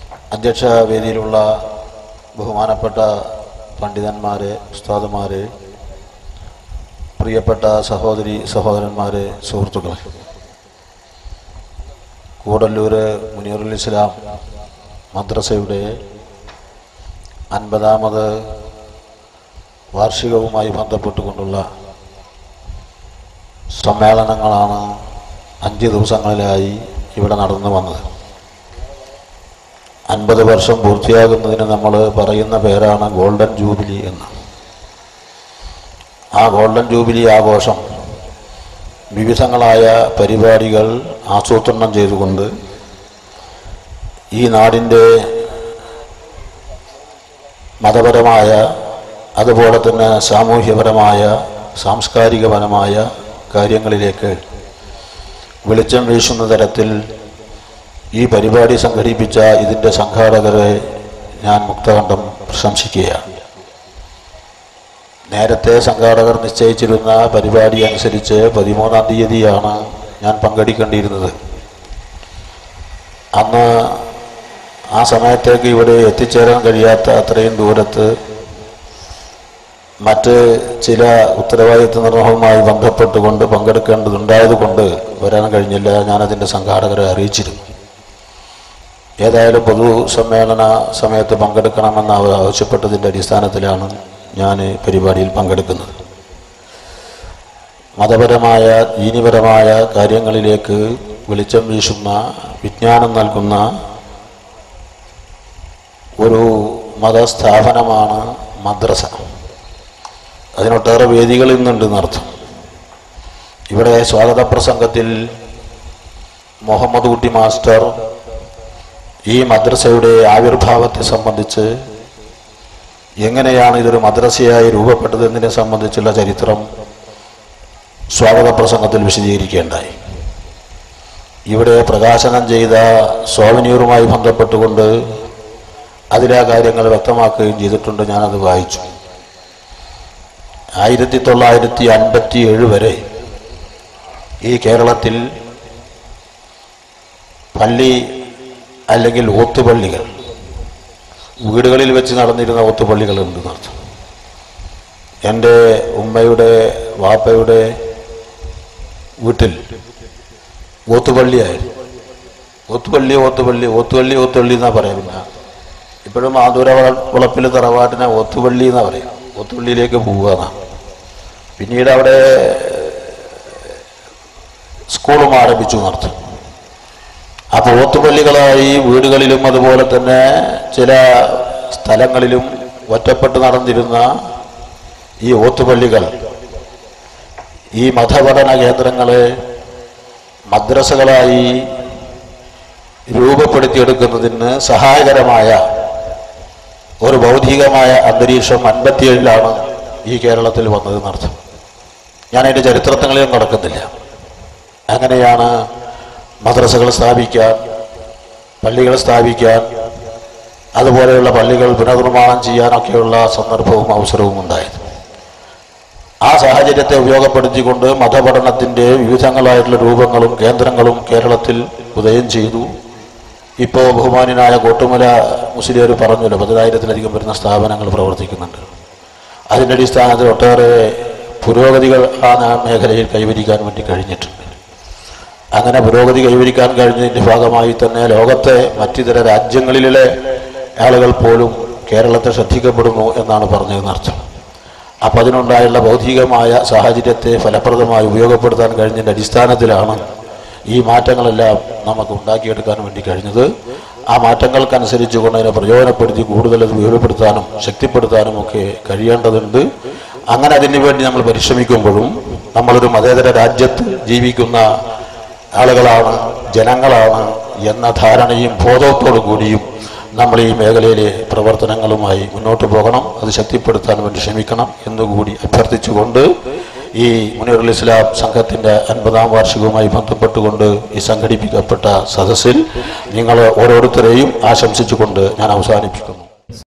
അധ്യക്ഷ വേദിയിലുള്ള ബഹുമാനപ്പെട്ട പണ്ഡിതന്മാരെ ഉസ്താദുമാരെ പ്രിയപ്പെട്ട സഹോദരി സഹോദരന്മാരെ സുഹൃത്തുക്കളെ കൂടല്ലൂര് മുനീറുൽ ഇസ്ലാം മദ്രസയുടെ അൻപതാമത് വാർഷികവുമായി ബന്ധപ്പെട്ടുകൊണ്ടുള്ള സമ്മേളനങ്ങളാണ് അഞ്ച് ദിവസങ്ങളിലായി ഇവിടെ നടന്നു വന്നത് അൻപത് വർഷം പൂർത്തിയാകുന്നതിന് നമ്മൾ പറയുന്ന പേരാണ് ഗോൾഡൻ ജൂബിലി എന്ന് ആ ഗോൾഡൻ ജൂബിലി ആഘോഷം വിവിധങ്ങളായ പരിപാടികൾ ആസൂത്രണം ചെയ്തുകൊണ്ട് ഈ നാടിൻ്റെ മതപരമായ അതുപോലെ തന്നെ സാമൂഹ്യപരമായ സാംസ്കാരികപരമായ കാര്യങ്ങളിലേക്ക് വെളിച്ചം വീശുന്ന തരത്തിൽ ഈ പരിപാടി സംഘടിപ്പിച്ച ഇതിൻ്റെ സംഘാടകരെ ഞാൻ മുക്തകണ്ഠം പ്രശംസിക്കുകയാണ് നേരത്തെ സംഘാടകർ നിശ്ചയിച്ചിരുന്ന പരിപാടി അനുസരിച്ച് പതിമൂന്നാം തീയതിയാണ് ഞാൻ പങ്കെടുക്കേണ്ടിയിരുന്നത് അന്ന് ആ സമയത്തേക്ക് ഇവിടെ എത്തിച്ചേരാൻ കഴിയാത്ത അത്രയും ദൂരത്ത് മറ്റ് ചില ഉത്തരവാദിത്വ നിർവഹവുമായി ബന്ധപ്പെട്ടുകൊണ്ട് പങ്കെടുക്കേണ്ടതുണ്ടായതുകൊണ്ട് വരാൻ കഴിഞ്ഞില്ല ഞാനതിൻ്റെ സംഘാടകരെ അറിയിച്ചിരുന്നു ഏതായാലും പൊതു സമ്മേളന സമയത്ത് പങ്കെടുക്കണമെന്ന് അവർ ആവശ്യപ്പെട്ടതിൻ്റെ അടിസ്ഥാനത്തിലാണ് ഞാൻ പരിപാടിയിൽ പങ്കെടുക്കുന്നത് മതപരമായ ദീനിപരമായ കാര്യങ്ങളിലേക്ക് വെളിച്ചം വീശുന്ന വിജ്ഞാനം നൽകുന്ന ഒരു മതസ്ഥാപനമാണ് മദ്രസ അതിനൊട്ടേറെ വേദികൾ ഇന്നുണ്ട് എന്നർത്ഥം ഇവിടെ സ്വാഗത പ്രസംഗത്തിൽ മുഹമ്മദ് കുട്ടി മാസ്റ്റർ ഈ മദ്രസയുടെ ആവിർഭാവത്തെ സംബന്ധിച്ച് എങ്ങനെയാണ് ഇതൊരു മദ്രസയായി രൂപപ്പെട്ടത് എന്നതിനെ സംബന്ധിച്ചുള്ള ചരിത്രം സ്വാഗത പ്രസംഗത്തിൽ വിശദീകരിക്കേണ്ടായി ഇവിടെ പ്രകാശനം ചെയ്ത സോവനീറുമായി ബന്ധപ്പെട്ടുകൊണ്ട് അതിലെ കാര്യങ്ങൾ വ്യക്തമാക്കുകയും ചെയ്തിട്ടുണ്ട് ഞാനത് വായിച്ചു ആയിരത്തി തൊള്ളായിരത്തി അൻപത്തി ഏഴ് വരെ ഈ കേരളത്തിൽ പള്ളി അല്ലെങ്കിൽ ഓത്തുപള്ളികൾ വീടുകളിൽ വെച്ച് നടന്നിരുന്ന ഓത്തുപള്ളികളുണ്ട് എന്നർത്ഥം എൻ്റെ ഉമ്മയുടെ വാപ്പയുടെ വീട്ടിൽ ഓത്തുപള്ളിയായിരുന്നു ഓത്തുപള്ളി ഓത്തുപള്ളി ഓത്തുപള്ളി ഓത്തുപള്ളി എന്നാ പറയാം പിന്നെ ഇപ്പോഴും ആദൂര വളപ്പിൽ തറവാട്ടിനെ ഓത്തുപള്ളി എന്നാ പറയാം ഓത്തുപള്ളിയിലേക്ക് പോവുക എന്നാ പിന്നീട് അവിടെ സ്കൂളും ആരംഭിച്ചു നടത്തും അപ്പോൾ ഓത്തുപള്ളികളായി വീടുകളിലും അതുപോലെ തന്നെ ചില സ്ഥലങ്ങളിലും ഒറ്റപ്പെട്ട് നടന്നിരുന്ന ഈ ഓത്തുപള്ളികൾ ഈ മതപഠന കേന്ദ്രങ്ങളെ മദ്രസകളായി രൂപപ്പെടുത്തിയെടുക്കുന്നതിന് സഹായകരമായ ഒരു ഭൗതികമായ അന്തരീക്ഷം അൻപത്തിയേഴിലാണ് ഈ കേരളത്തിൽ വന്നതെന്നർത്ഥം ഞാൻ അതിൻ്റെ ചരിത്രങ്ങളിലും നടക്കുന്നില്ല അങ്ങനെയാണ് മദ്രസകൾ സ്ഥാപിക്കാൻ പള്ളികൾ സ്ഥാപിക്കാൻ അതുപോലെയുള്ള പള്ളികൾ പുനർനിർമ്മാണം ചെയ്യാനൊക്കെയുള്ള സന്ദർഭവും അവസരവും ഉണ്ടായത് ആ സാഹചര്യത്തെ ഉപയോഗപ്പെടുത്തിക്കൊണ്ട് മതപഠനത്തിൻ്റെ വിവിധങ്ങളായിട്ടുള്ള രൂപങ്ങളും കേന്ദ്രങ്ങളും കേരളത്തിൽ ഉദയം ചെയ്തു ഇപ്പോൾ ബഹുമാനായ കോട്ടുമല മുസ്ലിയർ പറഞ്ഞല്ലോ പതിനായിരത്തിലധികം വരുന്ന സ്ഥാപനങ്ങൾ പ്രവർത്തിക്കുന്നുണ്ട് അതിൻ്റെ അടിസ്ഥാനത്തിൽ ഒട്ടേറെ പുരോഗതികൾ ആ മേഖലയിൽ കൈവരിക്കാൻ വേണ്ടി കഴിഞ്ഞിട്ടുണ്ട് അങ്ങനെ പുരോഗതി കൈവരിക്കാൻ കഴിഞ്ഞതിൻ്റെ ഭാഗമായി തന്നെ ലോകത്തെ മറ്റിതര രാജ്യങ്ങളിലെ ആളുകൾ പോലും കേരളത്തെ ശ്രദ്ധിക്കപ്പെടുന്നു എന്നാണ് പറഞ്ഞതെന്നർത്ഥം അപ്പം അതിനുണ്ടായുള്ള ഭൗതികമായ സാഹചര്യത്തെ ഫലപ്രദമായി ഉപയോഗപ്പെടുത്താൻ കഴിഞ്ഞതിൻ്റെ അടിസ്ഥാനത്തിലാണ് ഈ മാറ്റങ്ങളെല്ലാം നമുക്ക് ഉണ്ടാക്കിയെടുക്കാൻ വേണ്ടി കഴിഞ്ഞത് ആ മാറ്റങ്ങൾക്കനുസരിച്ച് കൊണ്ട് അതിനെ പ്രയോജനപ്പെടുത്തി കൂടുതൽ അത് ഉപയോഗപ്പെടുത്താനും ശക്തിപ്പെടുത്താനും ഒക്കെ കഴിയേണ്ടതുണ്ട് അങ്ങനെ അതിനു വേണ്ടി നമ്മൾ പരിശ്രമിക്കുമ്പോഴും നമ്മളൊരു മതേതര രാജ്യത്ത് ജീവിക്കുന്ന ആളുകളാണ് ജനങ്ങളാണ് എന്ന ധാരണയും ബോധത്തോടു കൂടിയും നമ്മൾ ഈ മേഖലയിലെ പ്രവർത്തനങ്ങളുമായി മുന്നോട്ട് പോകണം അത് ശക്തിപ്പെടുത്താൻ വേണ്ടി ശ്രമിക്കണം എന്നുകൂടി അഭ്യർത്ഥിച്ചുകൊണ്ട് ഈ മുനീറുൽ ഇസ്ലാം സംഘത്തിൻ്റെ അൻപതാം വാർഷികവുമായി ബന്ധപ്പെട്ടുകൊണ്ട് ഈ സംഘടിപ്പിക്കപ്പെട്ട സദസ്സിൽ നിങ്ങൾ ഓരോരുത്തരെയും ആശംസിച്ചുകൊണ്ട് ഞാൻ അവസാനിപ്പിക്കുന്നു